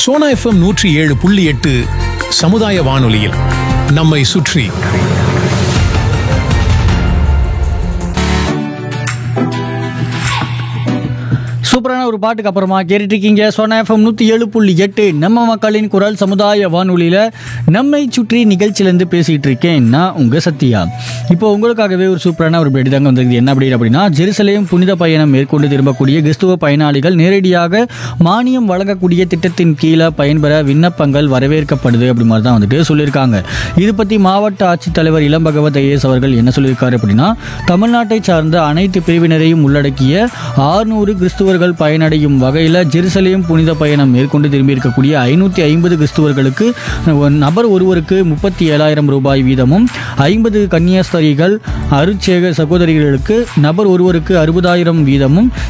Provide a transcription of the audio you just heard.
Sona FM நூற்றி ஏழு புள்ளி எட்டு சமுதாய வானொலியில் நம்மை சுற்றி சூப்பரான ஒரு பாட்டுக்கு அப்புறமா கேட்டுட்டு இருக்கீங்க சோனா எஃப்எம் நூற்றி ஏழு புள்ளி எட்டு நம்ம மக்களின் குரல் சமுதாய வானொலியில் நம்மை சுற்றி நிகழ்ச்சியிலேருந்து பேசிகிட்டு இருக்கேன் நான் உங்கள் சத்யா இப்போ உங்களுக்காகவே ஒரு சூப்பரான ஒரு பேட்டி தாங்க வந்திருக்கு என்ன அப்படி அப்படின்னா ஜெருசலேம் புனித பயணம் மேற்கொண்டு திரும்பக்கூடிய கிறிஸ்துவ பயனாளிகள் நேரடியாக மானியம் வழங்கக்கூடிய திட்டத்தின் கீழே பயன்பெற விண்ணப்பங்கள் வரவேற்கப்படுது அப்படி மாதிரி தான் வந்துட்டு சொல்லியிருக்காங்க இது பற்றி மாவட்ட ஆட்சித்தலைவர் இளம் பகவத் ஐஏஎஸ் அவர்கள் என்ன சொல்லியிருக்காரு அப்படின்னா தமிழ்நாட்டை சார்ந்த அனைத்து பிரிவினரையும் உள்ளடக்கிய ஆறுநூறு கிறிஸ்துவர்கள் பயனடையும் வகையில் ஜெருசலேம் புனித பயணம் மேற்கொண்டு திரும்பி இருக்கக்கூடிய ஐநூற்றி ஐம்பது கிறிஸ்துவர்களுக்கு ஒரு நபர் ஒருவருக்கு முப்பத்தி ஏழாயிரம் ரூபாய் வீதமும் ஐம்பது கன்னியாஸ்தரிகள் அருட்சேக சகோதரிகளுக்கு நபர் ஒருவருக்கு அறுபதாயிரம் வீதமும்